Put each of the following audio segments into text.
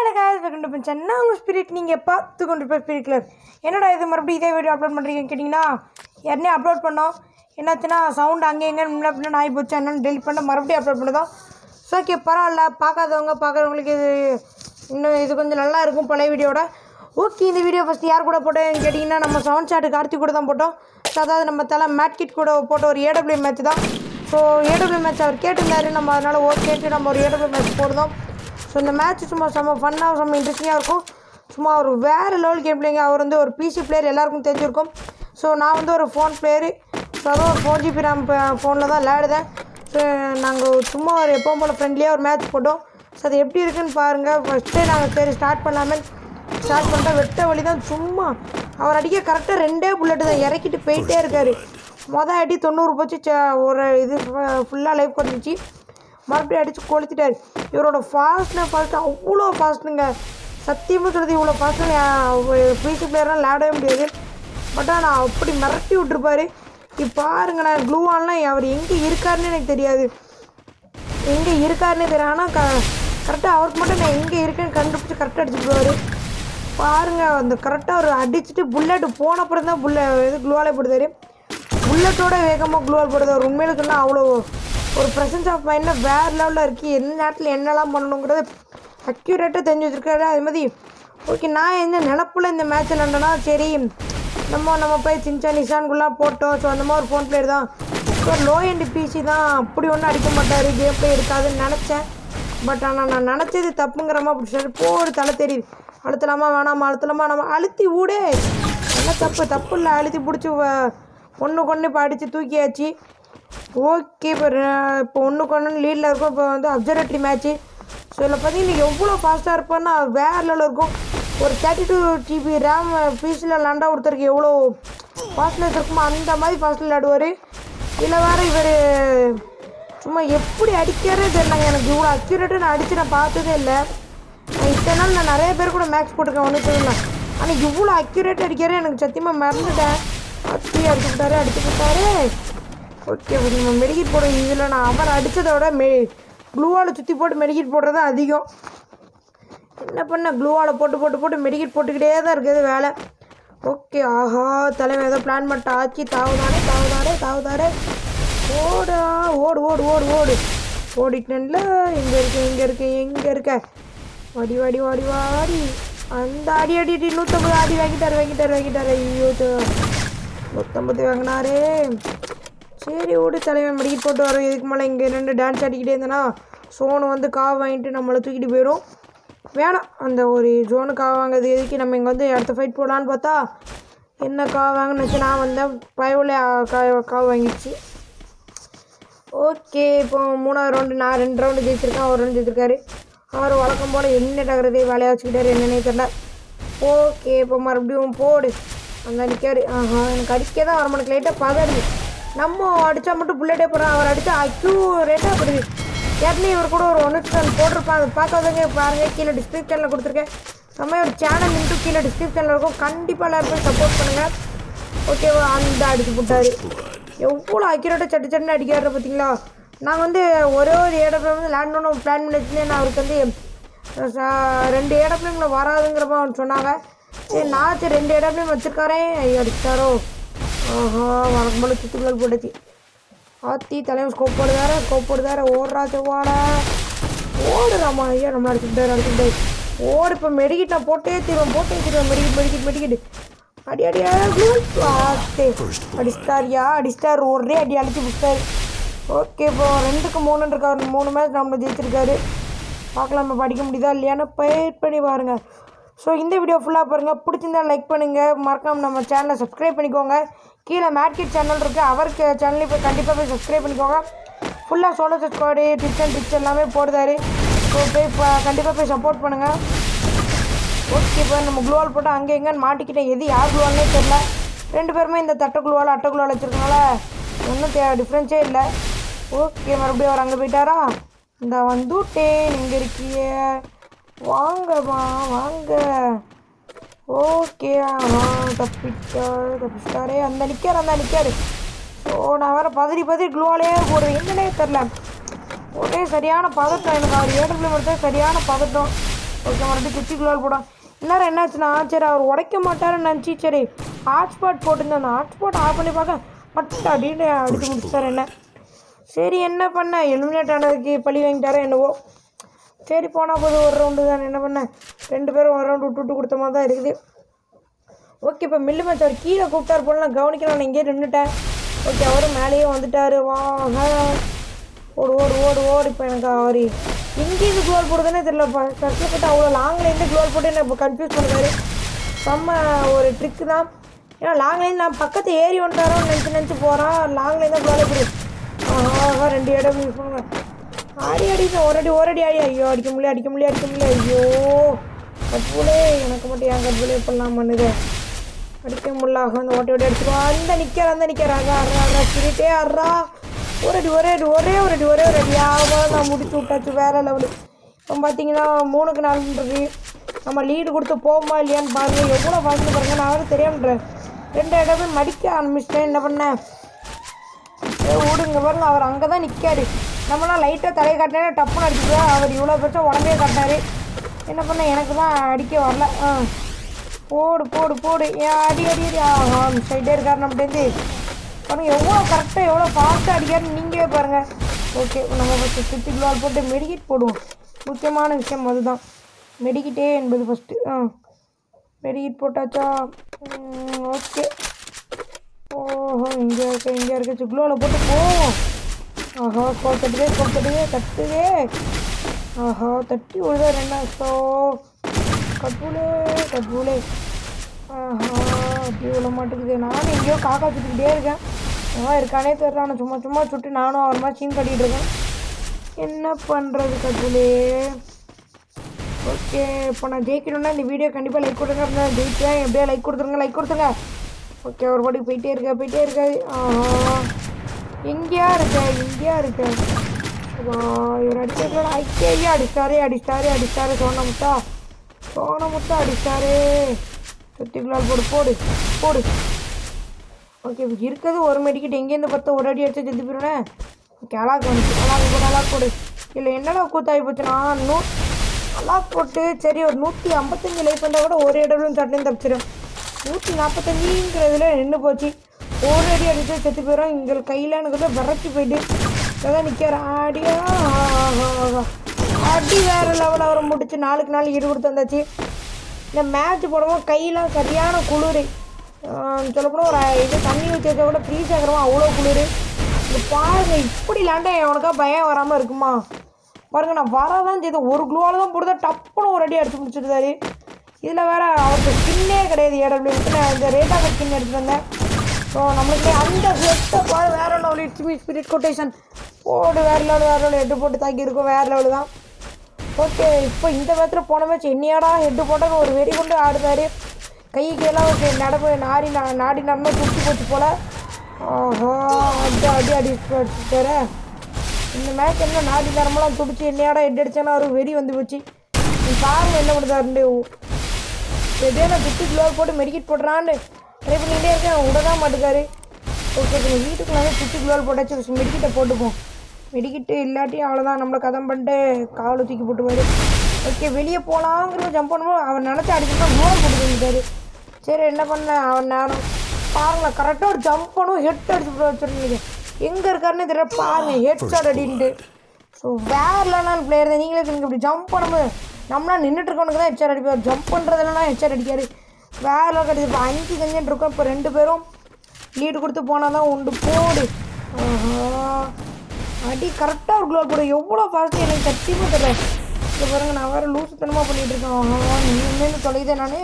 Welcome to pension நான் உங்கள் spirit நீங்கள் பார்த்து கொண்டு போய் ஸ்பிரிட்ல என்னடா இது மறுபடியும் இதே வீடியோ அப்லோட் பண்ணுறீங்கன்னு கேட்டிங்கன்னா யாருனே அப்லோட் பண்ணோம் என்னாச்சுன்னா சவுண்ட் அங்கே எங்கே முன்ன பின்ன ஆகி போச்சு என்னன்னு டெலிட் பண்ண மறுபடியும் அப்லோட் பண்ணதோம் ஸோ ஓகே பரவாயில்ல பார்க்காதவங்க பார்க்குறவங்களுக்கு இது இன்னும் இது கொஞ்சம் நல்லா இருக்கும் பழைய வீடியோட ஓகே இந்த வீடியோ ஃபஸ்ட்டு யார் கூட போட்டோன்னு கேட்டிங்கன்னா நம்ம செவன் ஷாட்டு கார்த்தி கூட தான் போட்டோம் ஸோ அதாவது நம்ம தலை மேட் கிட் கூட போட்ட ஒரு ஏடபிள்யூ மேட்ச் தான் ஸோ ஏடபிள்யூ மேட்ச் அவர் கேட்டிருந்தாரு நம்ம அதனால் ஓகேட்டு நம்ம ஒரு ஏடபிள்யூ மேட்ச் போடுறோம் ஸோ இந்த மேட்ச் சும்மா செம்ம ஃபன்னாக செம்ம இன்ட்ரெஸ்டிங்காக இருக்கும் சும்மா ஒரு வேறு லெவல் கேம் பிளேங்க அவர் வந்து ஒரு பிசி பிளேயர் எல்லாருக்கும் தெரிஞ்சிருக்கும் ஸோ நான் வந்து ஒரு ஃபோன் பிளேயரு ஸோ அதுவும் ஒரு ஃபோர் ஜிபி ரேம் ஃபோனில் தான் விளையாடுதேன் ஸோ நாங்கள் சும்மா ஒரு எப்பவும் போல் ஃப்ரெண்ட்லியாக ஒரு மேட்ச் போட்டோம் ஸோ அது எப்படி இருக்குன்னு பாருங்கள் ஃபஸ்ட்டே நாங்கள் சரி ஸ்டார்ட் பண்ணலாமே ஸ்டார்ட் பண்ணிட்டா வெட்ட வழி தான் சும்மா அவர் அடிக்க கரெக்டாக ரெண்டே புல்லட்டு தான் இறக்கிட்டு போயிட்டே இருக்காரு மொதல் அடி தொண்ணூறு போச்சு ச- ஒரு இது ஃபுல்லாக லைஃப் குறைஞ்சிச்சு மறுபடியும் அடித்து கொளுத்திட்டாரு இவரோட ஃபாஸ்ட்னா ஃபாஸ்ட்டு அவ்வளோ ஃபாஸ்ட்டுங்க சத்தியமாக சொல்கிறது இவ்வளோ ஃபாஸ்ட்டு பிசி பிளேயர்லாம் விளையாடவே முடியாது பட் ஆனால் அப்படி மிரட்டி விட்டுருப்பாரு இப்போ பாருங்க நான் க்ளூ ஆன்லாம் அவர் எங்கே இருக்காருன்னு எனக்கு தெரியாது எங்கே இருக்காருன்னே தெரியும் ஆனால் க கரெக்டாக அவருக்கு மட்டும் நான் எங்கே இருக்கேன்னு கண்டுபிடிச்சி கரெக்டாக அடிச்சுட்டு போவார் பாருங்க அந்த கரெக்டாக ஒரு அடிச்சுட்டு புல்லட்டு போன அப்புறம் தான் புல்ல இது க்ளூவாலே போடுதாரு புல்லட்டோட வேகமாக க்ளூவால் போடுது அவர் உண்மையில சொன்னால் அவ்வளோ ஒரு ப்ரெசன்ஸ் ஆஃப் மைண்டில் வேறு லெவலில் இருக்குது எந்த நேரத்தில் என்னெல்லாம் பண்ணணுங்கிறது அக்யூரேட்டாக தெரிஞ்சு வச்சுருக்காரு அது மாதிரி ஓகே நான் எந்த நினப்பில் இந்த மேட்ச் விளாண்டேன்னா சரி நம்ம நம்ம போய் சின்சான் நிஷான்குலாம் போட்டோம் ஸோ அந்த மாதிரி ஒரு ஃபோன் பிளேயர் தான் ஸோ லோ எண்ட் பிசி தான் அப்படி ஒன்றும் அடிக்க மாட்டார் கேம் பிளே இருக்காதுன்னு நினச்சேன் பட் ஆனால் நான் நினச்சது தப்புங்கிறமா அப்படி சரி போடு தலை தெரியுது அழுத்தலாமா வேணாமா அழுத்தலாமா நம்ம அழுத்தி விடு என்ன தப்பு தப்பு இல்லை அழுத்தி பிடிச்சி ஒன்று கொண்டு இப்போ அடித்து தூக்கியாச்சு ஓகே இப்போ ரெ- இப்போ ஒன்று கொண்டு லீடில் இருக்கும் இப்போ வந்து அப்சர்வேட்டரி மேட்ச்சு ஸோ இதில் பார்த்தீங்கன்னா எவ்வளோ ஃபாஸ்ட்டாக இருப்பான்னா வேறு லெவலில் இருக்கும் ஒரு தேர்ட்டி டூ ஜிபி ரேம் பீஸில் லேண்டாக ஒருத்தருக்கு எவ்வளோ ஃபாஸ்ட்னஸ் இருக்குமோ அந்த மாதிரி ஃபாஸ்ட்டில் விளையாடுவார் இதில் வேறு இவர் சும்மா எப்படி அடிக்கிறதே தெரியலங்க எனக்கு இவ்வளோ அக்யூரேட்டாக நான் அடித்து நான் பார்த்ததே இல்லை நான் இத்தனை நாள் நான் நிறைய பேர் கூட மேக்ஸ் போட்டிருக்கேன் ஒன்று தெரியல ஆனால் இவ்வளோ அக்யூரேட்டாக அடிக்கிறேன் எனக்கு சத்தியமாக மறந்துட்டேன் அத்தி அடிச்சு விட்டாரு அடிச்சு விட்டாரு ஓகே நம்ம மெடிக்கெட் போட இதில் நான் அவர் அடித்ததை விட மெ க்ளூவால் சுற்றி போட்டு மெடிக்கெட் போடுறது தான் அதிகம் என்ன பண்ண க்ளூவால் போட்டு போட்டு போட்டு மெடிக்கெட் போட்டுக்கிட்டே தான் இருக்குது வேலை ஓகே ஆஹா தலைவன் ஏதோ பிளான் பண்ணிட்டு ஆச்சு தாவுதானே தாவுதாரே தாவுதாரே ஓடா ஓடு ஓடு ஓடு ஓடு ஓடிட்டேன்ல எங்கே இருக்க எங்கே இருக்க எங்கே இருக்க வாடி வாடி வாடி வாடி அந்த அடி அடி அடி நூற்றம்பது அடி வாங்கிட்டாரு வாங்கிட்டாரு வாங்கிட்டாரு ஐயோ ச- நூற்றம்பது வாங்கினாரே சரி ஓடு தலைவன் மெடிக்கெட் போட்டு வரோம் இதுக்கு மேலே இங்கே ரெண்டு டான்ஸ் ஆடிக்கிட்டே இருந்தேன்னா சோனு வந்து காவு வாங்கிட்டு நம்மளை தூக்கிட்டு போயிடும் வேணாம் அந்த ஒரு ஜோனு காவு வாங்குறது எதுக்கு நம்ம இங்கே வந்து அடுத்த ஃபைட் போடலான்னு பார்த்தா என்ன காவு வாங்கன்னு வச்சு நான் வந்தேன் பயவுல காவு வாங்கிடுச்சு ஓகே இப்போ மூணாவது ரவுண்டு நான் ரெண்டு ரவுண்டு ஜெயிச்சிருக்கேன் ஒரு ரவுண்டு ஜெயிச்சிருக்காரு அவர் வழக்கம் போல் என்ன டகரதே வேலையை வச்சுக்கிட்டாரு என்னன்னே தெரியல ஓகே இப்போ மறுபடியும் போடு அங்கே நிற்காரு ஆஹா எனக்கு அடிக்க தான் வர மாட்டேங்க லைட்டாக பதறுது நம்ம அடித்தா மட்டும் புல்லட்டே போடுறோம் அவர் அடித்தா அக்யூரேட்டாக படுது ஏற்கனவே இவர் கூட ஒரு ஒன்று போட்டிருப்பான் அதை பார்க்காதவங்க பாருங்கள் கீழே டிஸ்கிரிப்ஷனில் கொடுத்துருக்கேன் செம்மையா ஒரு சேனல் இன்ட்டு கீழே டிஸ்கிரிப்ஷனில் இருக்கும் கண்டிப்பாக எல்லாரும் போய் சப்போர்ட் பண்ணுங்கள் ஓகேவா அந்த அடிச்சு போட்டாரு எவ்வளோ அக்யூரேட்டாக சட்டு சட்டுன்னு அடிக்கிறாரு பார்த்தீங்களா நான் வந்து ஒரே ஒரு ஏடப்பில் வந்து லேண்ட் பிளான் பண்ணி வச்சுருந்தேன் நான் அவருக்கு வந்து ச- ரெண்டு ஏடப்பிளேமில் வராதுங்கிற மாதிரி அவன் சொன்னாங்க சரி நான் சரி ரெண்டு ஏடப்பிளேம் வச்சுருக்காரே ஐயோ அடிச்சாரோ ஆஹா வழக்கம் போல சுற்றுக்குள்ளல் போட்டுச்சு ஆத்தி தலைவன் ஸ்கோப் போடுதார ஸ்கோப் போடுதார ஓடுறா செவ்வாட ஓடுறாமா ஐயா நம்ம அடிச்சுட்டாரு அடிச்சுட்டாரு ஓடு இப்போ மெடிக்கிட் நான் போட்டே தருவேன் போட்டே தருவேன் மெடிக்கிட் மெடிக்கிட் மெடிக்கிட் அடி அடி ஆத்தே அடிச்சிட்டாரியா அடிச்சிட்டார் ஒரே அடி அடிச்சு பிடிச்சாரு ஓகே இப்போ ரெண்டுக்கு மூணுன்னு இருக்காரு மூணு மேட்ச் நம்ம ஜெயிச்சிருக்காரு பார்க்கலாம் நம்ம படிக்க முடியுதா இல்லையான்னு வெயிட் பண்ணி பாருங்கள் ஸோ இந்த வீடியோ ஃபுல்லாக பாருங்கள் பிடிச்சிருந்தா லைக் பண்ணுங்கள் மறக்காம நம்ம சேனலை சப்ஸ்கிரைப் பண்ணிக்கோங்க கீழே மேட்கிட் சேனல் இருக்குது அவருக்கு சேனலையும் போய் கண்டிப்பாக போய் சப்ஸ்கிரைப் பண்ணிக்கோங்க ஃபுல்லாக solo squad tips and tips எல்லாமே போடுதாரு ஸோ போய் இப்போ கண்டிப்பாக போய் சப்போர்ட் பண்ணுங்கள் ஓகே இப்போ நம்ம குளோவால் போட்டு அங்கே எங்கேன்னு மாட்டிக்கிட்டேன் எது யார் குளோவால்னே தெரில ரெண்டு பேருமே இந்த தட்டை குளோவால் அட்டை குளோவால் வச்சுருக்கனால ஒன்றும் தே டிஃப்ரென்ஸே இல்லை ஓகே மறுபடியும் அவர் அங்கே போயிட்டாரா இந்த வந்துட்டேன் இங்கே இருக்கியே வாங்கம்மா வாங்க ஓகே ஆ தப்பிட்டாரு தப்பிச்சிட்டாரே அந்த நிற்கார் அந்த நிற்காரு ஸோ நான் வேறு பதறி பதறி க்ளோவாலே போடுறேன் என்னன்னே தெரில ஒரே சரியான பதட்டம் எனக்கு அவர் ஏடபிள்யூ மட்டும் சரியான பதட்டம் ஓகே மறுபடியும் குச்சி குளோல் போடும் எல்லாரும் என்னாச்சுன்னா சரி அவர் உடைக்க மாட்டாருன்னு நினச்சி சரி ஹாட்ஸ்பாட் போட்டுருந்தேன் அந்த ஹாட்ஸ்பாட் ஆஃப் பண்ணி பார்க்க மட்டும் அப்படின்னு அடிச்சு முடிச்சார் என்ன சரி என்ன பண்ண எலிமினேட் ஆனதுக்கு பழி வாங்கிட்டாரோ என்னவோ சரி போனால் போது ஒரு ரவுண்டு தான் என்ன பண்ண ரெண்டு பேரும் ஒரு ரவுண்டு விட்டு விட்டு கொடுத்த மாதிரி தான் இருக்குது ஓகே இப்போ மில்லு மேட்ச் அவர் கீழே கூப்பிட்டார் போல நான் கவனிக்கலாம் நான் இங்கேயே நின்றுட்டேன் ஓகே அவரும் மேலேயே வந்துட்டார் வா ஹா. ஓடு ஓடு ஓடு ஓடு இப்போ எனக்கு அவர் எங்கேருந்து குளோல் போடுறதுனே தெரியலப்பா கஷ்டப்பட்டு அவ்வளோ லாங்லேருந்து குளோல் போட்டு என்ன இப்போ கன்ஃபியூஸ் பண்ணுறாரு செம்ம ஒரு ட்ரிக்கு தான் ஏன்னா லாங்லேருந்து நான் பக்கத்து ஏறி வந்துட்டாரோன்னு நினச்சி நினச்சி போகிறான் லாங்லேருந்து தான் குளோலே போடு ஆஹா ரெண்டு இடம் யூஸ் பண்ணுவேன் ஆடி அடிக்கும் ஒரு அடி ஒரு அடி ஆடி ஐயோ அடிக்க முடியல அடிக்க முடியல அடிக்க முடியல ஐயோ கற்பூலே எனக்கு மட்டும் ஏன் கற்பூலே இப்படிலாம் பண்ணுது அடிக்க முடியல அந்த ஓட்டி ஓட்டி அடிச்சிருவோம் அந்த நிற்கிற அந்த நிற்கிற அறா அறா அறா சிரிட்டே அறா ஒரு அடி ஒரே அடி ஒரே ஒரு அடி ஒரே ஒரு அடி ஆமாம் நான் முடிச்சு விட்டாச்சு வேற லெவலு இப்போ பார்த்தீங்கன்னா மூணுக்கு நாலுன்றது நம்ம லீடு கொடுத்து போகுமா இல்லையான்னு பாருங்க எவ்வளோ பாருங்க பாருங்க நான் அவரும் தெரியாமன்றேன் ரெண்டு இடமே மடிக்க ஆரம்பிச்சிட்டேன் என்ன பண்ணேன் ஏ விடுங்க பாருங்க அவர் அங்கே தான் நிற்காரு நம்மளாம் லைட்டாக தலையை காட்டினா டப்புன்னு அடிச்சுடுவா அவர் இவ்வளோ பெருசாக உடம்பே காட்டினாரு என்ன பண்ண எனக்கு தான் அடிக்க வரல ஆ போடு போடு போடு ஏன் அடி அடி அடி ஆஹா சைடே இருக்காரு நம்மகிட்டேருந்து பாருங்க எவ்வளோ கரெக்டாக எவ்வளோ ஃபாஸ்ட்டாக அடிக்காருன்னு நீங்களே பாருங்கள் ஓகே நம்ம ஃபஸ்ட்டு சுற்றி குளால் போட்டு மெடிக்கிட் போடுவோம் முக்கியமான விஷயம் அதுதான் மெடிக்கிட்டே என்பது ஃபஸ்ட்டு ஆ மெடிக்கிட் போட்டாச்சா ஓகே ஓஹோ இங்கே இருக்க இங்கே இருக்க சுக்லோவில் போட்டு போவோம் ஆஹா கோல் தட்டுதே கோல் தட்டுதே தட்டுதே ஆஹா தட்டி விழுதா ரெண்டா ஸோ கட்பூலே கட்பூலே ஆஹா அப்படி விழ மாட்டேங்குது நானும் எங்கேயோ காக்கா சுற்றிக்கிட்டே இருக்கேன் எவன் இருக்கானே தெரியல நான் சும்மா சும்மா சுட்டு நானும் அவர் மாதிரி சீன் கட்டிகிட்டு இருக்கேன் என்ன பண்ணுறது கட்பூலே ஓகே இப்போ நான் ஜெயிக்கணும்னா இந்த வீடியோ கண்டிப்பாக லைக் கொடுங்க அப்படின்னா நான் ஜெயிச்சேன் எப்படியா லைக் கொடுத்துருங்க லைக் கொடுத்துருங்க ஓகே ஒரு பாட்டுக்கு போயிட்டே இருக்கா போயிட்டே இருக்கா ஆஹா எங்கேயா இருக்க எங்கேயா இருக்க வா, இவர் அடிச்சிருக்கா ஐக்கியா அடிச்சாரே அடிச்சாரே அடிச்சாரு சோன முத்தா சோன முத்தா அடிச்சாரே சுத்திக்குள்ளால் போடு போடு போடு ஓகே இப்போ இருக்கிறது ஒரு மெடிக்கிட்டு எங்கேருந்து பார்த்தா ஒரு அடி அடிச்சு செத்து போயிடுவேன் ஓகே அலாக் வந்துச்சு அலாக் போடு அலாக் போடு இல்லை என்னடா கூத்தாகி போச்சுன்னா நூ அலாக் போட்டு சரி ஒரு நூற்றி ஐம்பத்தஞ்சு லைஃப் வந்தால் கூட ஒரு இடம்னு சட்டையும் தப்பிச்சிடும் நூற்றி நாற்பத்தஞ்சுங்கிறதுல நின்று போச்சு ஒரு அடி அடிச்சு செத்து போயிடும் எங்கள் கையில் எனக்கு விரட்டி போயிட்டு அதான் நிற்கிற ஆடியா அடி வேறு லெவலில் அவரை முடிச்சு நாளுக்கு நாள் ஈடு கொடுத்து வந்தாச்சு இந்த மேட்ச் போடும்போது கையெல்லாம் சரியான குளிர் சொல்லப்போனால் ஒரு இது தண்ணி ஊற்றி வச்சா கூட ஃப்ரீஸ் ஆகிறோமா அவ்வளோ குளிர் இது பாருங்க இப்படி லேண்டா உனக்கா பயம் வராமல் இருக்குமா பாருங்க நான் வரதான் செய்த ஒரு குளோவில் தான் போடுதா டப்புன்னு ஒரு அடி அடிச்சு முடிச்சிருந்தாரு இதில் வேற அவருக்கு ஸ்கின்னே கிடையாது ஏடபிள்யூ நான் இந்த ரேட்டாக ஸ்கின் எடுத்துட்டு வந்தேன் ஸோ நம்மளுக்கு அந்த ஹெட்டை பாரு வேற level it's me spirit quotation போடு வேறு லெவல் வேறு லெவல் ஹெட்டு போட்டு தாக்கி இருக்கும் வேறு லெவல் தான் ஓகே இப்போ இந்த விதத்தில் போன மேட்ச் என்னையாடா ஹெட்டு போட்டன்னு ஒரு வெறி கொண்டு ஆடுதாரு கை கையெல்லாம் ஓகே நடப்பு நாடி நா- நாடி நடந்து துடிச்சு போச்சு போல ஆஹா அடி அடி அடி அடிச்சுட்டாரு இந்த மேட்ச் என்ன நாடி நரம்பெல்லாம் துடிச்சு என்னையாடா ஹெட் அடிச்சானா ஒரு வெறி வந்து போச்சு நீ பாருங்க என்ன பண்ணுதாருண்டு எப்படியோ நான் சுற்றி க்ளோவ் போட்டு மெடிக்கெட் போடுறான்னு ட்ரை பண்ணிகிட்டே இருக்கேன் விட தான் மாட்டுக்காரு ஓகே இப்போ வீட்டுக்கு வந்து சுற்றி க்ளோவ் போட்டாச்சு மெடிக்கிட்ட போட்டுப்போம் மெடிக்கிட்டு இல்லாட்டி அவ்வளோதான் நம்மளை கதம் பண்ணிட்டு காவலை தூக்கி போட்டுவார் ஓகே வெளியே போகலாங்கிற ஜம்ப் பண்ணும்போது அவர் நினச்சி அடிச்சுட்டா க்ளோவ் போட்டு வந்துட்டாரு சரி என்ன பண்ண அவன் நேரம் பாருங்களேன் கரெக்டாக ஒரு ஜம்ப் பண்ணும் ஹெட் அடிச்சு போட்டு வச்சுருந்தீங்க எங்கே இருக்காருன்னு தெரியல பாருங்க ஹெட் ஷாட் அடின்ட்டு ஸோ வேற லெவலான பிளேயர் தான் நீங்களே எனக்கு இப்படி ஜம்ப் பண்ணும்போது நம்மளா நின்றுட்டு இருக்கவனுக்கு தான் ஹெச்ஆர் அடிப்பார் ஜம்ப் பண்ணுறதுலாம் ஹெச்ஆர் அடிக்காரு வேற லெவல் கிடையாது இப்போ அஞ்சு கஞ்சன் இருக்கோம் இப்போ ரெண்டு பேரும் லீடு கொடுத்து போனால் தான் உண்டு போடு ஆஹா அடி கரெக்டாக ஒரு க்ளோர் போடு எவ்வளோ ஃபாஸ்ட்டு எனக்கு சத்தியமாக தெரியல இப்போ பாருங்க நான் வேறு லூசுத்தனமாக பண்ணிகிட்டு இருக்கேன் ஆஹா நீங்க தொலைதே நான்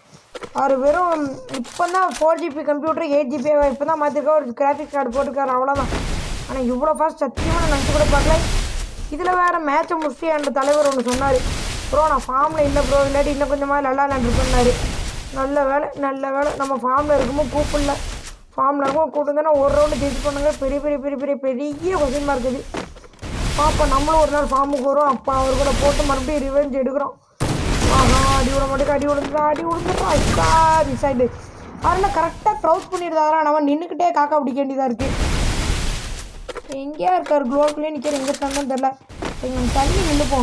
அவர் வெறும் இப்போ தான் four GB computer eight GB இப்போ தான் மாற்றிருக்கா ஒரு கிராஃபிக்ஸ் கார்டு போட்டிருக்காரு அவ்வளோதான் ஆனால் இவ்வளோ ஃபாஸ்ட் சத்தியமாக நான் நினச்சி கூட பார்க்கல இதில் வேறு மேட்சை முடிச்சு அந்த தலைவர் ஒன்று சொன்னார் ப்ரோ நான் ஃபார்மில் இல்லை ப்ரோ இல்லாட்டி இன்னும் கொஞ்சமாக நல்லா விளாண்டுருப்பேன்னாரு நல்ல வேலை நல்ல வேலை நம்ம ஃபார்மில் இருக்கும்போது கூப்பிடல ஃபார்மில் இருக்கும் கூப்பிட்டுங்கன்னா ஒரு ரவுண்டு ஜெயிச்சு பண்ணுங்க பெரிய பெரிய பெரிய பெரிய பெரிய கொஸ்டின் மார்க் இது பார்ப்போம் நம்மளும் ஒரு நாள் ஃபார்முக்கு வரும் அப்போ அவர் கூட போட்டு மறுபடியும் ரிவெஞ்ச் எடுக்கிறோம் ஆஹா அடி விட மாட்டேங்க அடி விழுந்துடா அடி விழுந்துடா ஐயா மிஸ் ஆகிட்டு அவரெல்லாம் கரெக்டாக க்ரௌஸ் பண்ணிடுறாரா நம்ம நின்றுக்கிட்டே காக்கா பிடிக்க வேண்டியதாக இருக்குது எங்கேயா இருக்கார் குளோக்குள்ளே நிற்கிற எங்கே இருக்காருன்னு தெரில எங்கள் தண்ணி நின்றுப்போம்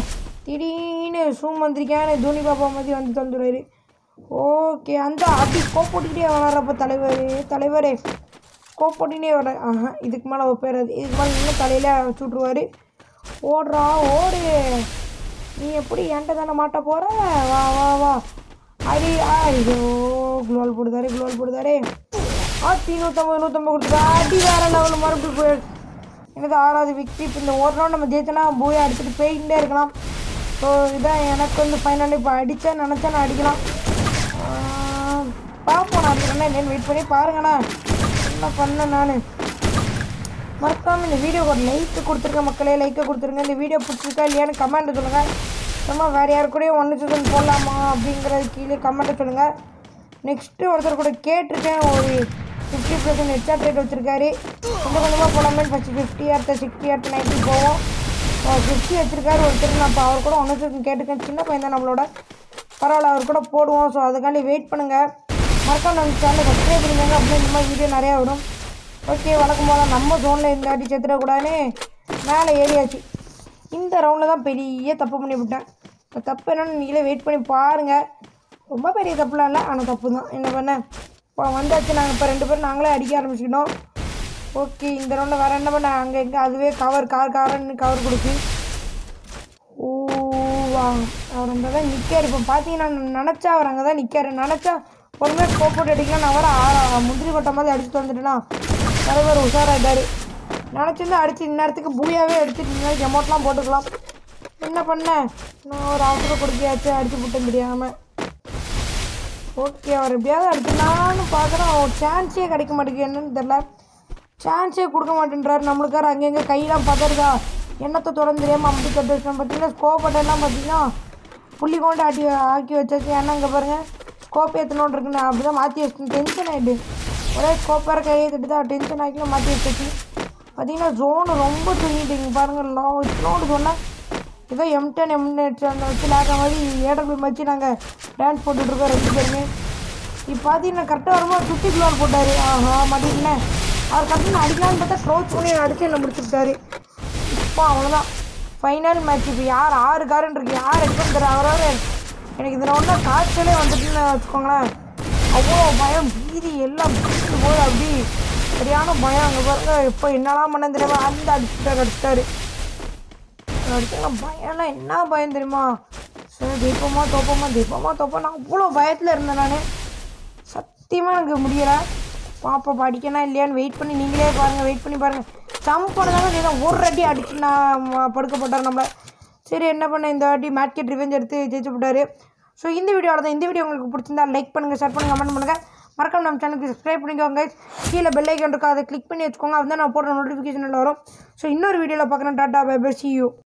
திடீர்னு சூம் வந்திருக்கேன் தோனி பாப்பா மாதிரி வந்து தந்துடுவாரு ஓகே அந்த அப்படி ஸ்கோப் போட்டுக்கிட்டே வளர்றப்ப தலைவர் தலைவரே ஸ்கோப் போட்டுக்கிட்டே வர ஆஹா இதுக்கு மேலே ஒப்பேறாது இதுக்கு மேலே இன்னும் தலையில் வச்சு விட்ருவாரு ஓடுறா ஓடு நீ எப்படி என்கிட்ட தானே மாட்ட போகிற வா வா வா அடி ஐயோ குளோல் போடுதாரு குளோல் போடுதாரு ஆத்தி நூற்றம்பது நூற்றம்பது கொடுத்துருக்கா அடி வேற லெவலில் மறுபடியும் போயிடுச்சு எனக்கு ஆறாவது விக்டி இப்போ இந்த ஒரு ரவுண்ட் நம்ம ஜெயிச்சோன்னா பூயை அடிச்சுட்டு போயிட்டே இருக்கலாம் ஸோ இதான் எனக்கு வந்து ஃபைனல் இப்போ அடித்தா நினச்சா நான் அடிக்கலாம் ஆஹ், பார்ப்போம் நான் அடிக்கிறேன்னா என்னன்னு வெயிட் பண்ணி பாருங்கண்ணா என்ன பண்ணேன் நான் மறக்காமல் இந்த வீடியோக்கு ஒரு லைக்கு கொடுத்துருங்க மக்களே லைக்கை கொடுத்துருங்க இந்த வீடியோ பிடிச்சிருக்கா இல்லையான்னு கமெண்ட் சொல்லுங்கள் சும்மா வேறு யாரு கூடயும் ஒன்று சூசன் போடலாமா அப்படிங்கிறது கீழே கமெண்ட்டை சொல்லுங்கள் நெக்ஸ்ட்டு ஒருத்தர் கூட கேட்டிருக்கேன் ஒரு ஃபிஃப்டி பர்சன்ட் ஹெட்சாட் ரேட் வச்சுருக்காரு கொஞ்சம் கொஞ்சமாக போகலாமே ஃபஸ்ட்டு ஃபிஃப்டி அடுத்த சிக்ஸ்டி அடுத்த நைன்ட்டி போவோம் ஃபிஃப்டி வச்சுருக்காரு ஒருத்தர் நான் இப்போ அவர் கூட ஒன்று சூசன் கேட்டிருக்கேன் சின்ன பையன் தான் நம்மளோட பரவாயில்ல அவர் கூட போடுவோம் ஸோ அதுக்காண்டி வெயிட் பண்ணுங்கள் மறக்காம நம்ம சேனலை சப்ஸ்கிரைப் பண்ணுங்க அப்படியே இந்த மாதிரி வீடியோ நிறையா வரும் ஓகே வழக்கம் போல நம்ம ஜோனில் இந்த வாட்டி செத்துடக்கூடாதுன்னு மேலே ஏறியாச்சு இந்த ரவுண்டில் தான் பெரிய தப்பு பண்ணி விட்டேன் இப்போ தப்பு என்னன்னு நீங்களே வெயிட் பண்ணி பாருங்கள் ரொம்ப பெரிய தப்புலாம் இல்லை ஆனால் தப்பு தான் என்ன பண்ண இப்போ வந்தாச்சு நாங்கள் இப்போ ரெண்டு பேரும் நாங்களே அடிக்க ஆரம்பிச்சிக்கிட்டோம் ஓகே இந்த ரவுண்டில் வேறு என்ன பண்ண அங்கே எங்கே அதுவே கவர் கார் காரன்னு கவர் கொடுக்கு ஓ வா அவர் அங்கே தான் நிற்கார் இப்போ பார்த்தீங்கன்னா நான் நினச்சா அவர் அங்கே தான் நிற்காரு நினச்சா பொறுமையாக ஸ்கோப் போட்டு அடிக்கலாம் நான் வர ஆ- முந்திரி கொட்டை மாதிரி அடிச்சுட்டு வந்துட்டேன்னா தலைவர் உஷாராயிட்டாரு நினச்சிருந்தா அடிச்சு இந்நேரத்துக்கு பூயாவே அடிச்சுட்டு இந்த எமௌண்ட்லாம் போட்டுக்கலாம் என்ன பண்ணேன் நான் ஒரு அவசரம் கொடுக்கையாச்சு அடிச்சு போட்டேன் தெரியாமல் ஓகே அவர் எப்படியாவது அடிச்சிடலான்னு பார்க்குறோம் ஒரு சான்ஸே கிடைக்க மாட்டேங்குது என்னன்னு தெரில சான்ஸே கொடுக்க மாட்டேன்றாரு நம்மளுக்கார அங்கங்கே கையெல்லாம் பதறுதா எண்ணத்தை தொடர்ந்து தெரியாமல் அப்படி கட்டு வச்சோம் பார்த்தீங்கன்னா ஸ்கோப் எல்லாம் பார்த்தீங்கன்னா புள்ளி கொண்டு ஆட்டி ஆக்கி வச்சாச்சு ஏன்னா இங்கே பாருங்கள் ஸ்கோப் ஏற்றணுன்னு இருக்குன்னு அப்படி தான் மாற்றி வச்சு டென்ஷன் ஆகிடு ஒரே ஸ்கோப் வேறு கையை தட்டி தான் டென்ஷன் ஆக்கி மாற்றி வச்சாச்சு பார்த்தீங்கன்னா ஜோனு ரொம்ப தூங்கிட்டீங்க பாருங்கள் லோ இத்தனோடு சொன்னால் ஏதோ எம் டென் எம் அந்த வச்சு லேக்கிற மாதிரி ஏடபிள்யூ வச்சு நாங்கள் டான்ஸ் போட்டுட்ருக்கோம் ரெண்டு பேருமே இப்போ பார்த்தீங்கன்னா கரெக்டாக வரும்போது சுற்றி கிலோர் போட்டார் ஆஹா மாட்டிக்கினேன் அவர் கரெக்டாக அடிக்கலான்னு பார்த்தா க்ரோச் பண்ணி அடிச்சு என்ன முடிச்சுட்டாரு இப்போ அவ்வளோதான் ஃபைனல் மேட்ச் இப்போ யார் ஆறு காரன் இருக்கு யார் எடுக்கணும் தெரியல அவரோட எனக்கு இதில் ஒன்றா காய்ச்சலே வந்துட்டுன்னு வச்சுக்கோங்களேன் அவ்வளோ பயம் பீதி எல்லாம் பிடிச்சிட்டு போய் அப்படி சரியான பயம் அங்கே பாருங்க இப்போ என்னெல்லாம் பண்ண தெரியாம அந்த அடிச்சுட்டாரு அடிச்சிட்டாரு அடிச்சுனா பயம்னா என்ன பயம் தெரியுமா சரி தீபமா தோப்பமா தீபமா தோப்பா நான் அவ்வளோ பயத்தில் இருந்தேன் நான் சத்தியமாக எனக்கு முடியல பாப்பா படிக்கணும் இல்லையான்னு வெயிட் பண்ணி நீங்களே பாருங்கள் வெயிட் பண்ணி பாருங்கள் ஜம்ப் பண்ணதாங்க நீதான் ஒரு அடி அடிச்சு நான் ம- படுக்க போட்டார் நம்மளை சரி என்ன பண்ண இந்த வாட்டி மேட்கெட் ரிவெஞ்ச் எடுத்து ஜெயிச்சு போட்டாரு ஸோ இந்த வீடியோவில் தான் இந்த வீடியோ உங்களுக்கு பிடிச்சிருந்தா லைக் பண்ணுங்கள் ஷேர் பண்ணுங்கள் கமெண்ட் பண்ணுங்கள் மறக்காம நம்ம சேனலுக்கு சப்ஸ்கிரைப் பண்ணிக்கோங்க கீழே பெல் ஐக்கன் இருக்கா அதை கிளிக் பண்ணி வச்சுக்கோங்க அப்போ தான் நான் போடுற நோட்டிஃபிகேஷன் வரும் ஸோ இன்னொரு வீடியோவில் பார்க்குறேன் டாட்டா பை பை சி யூ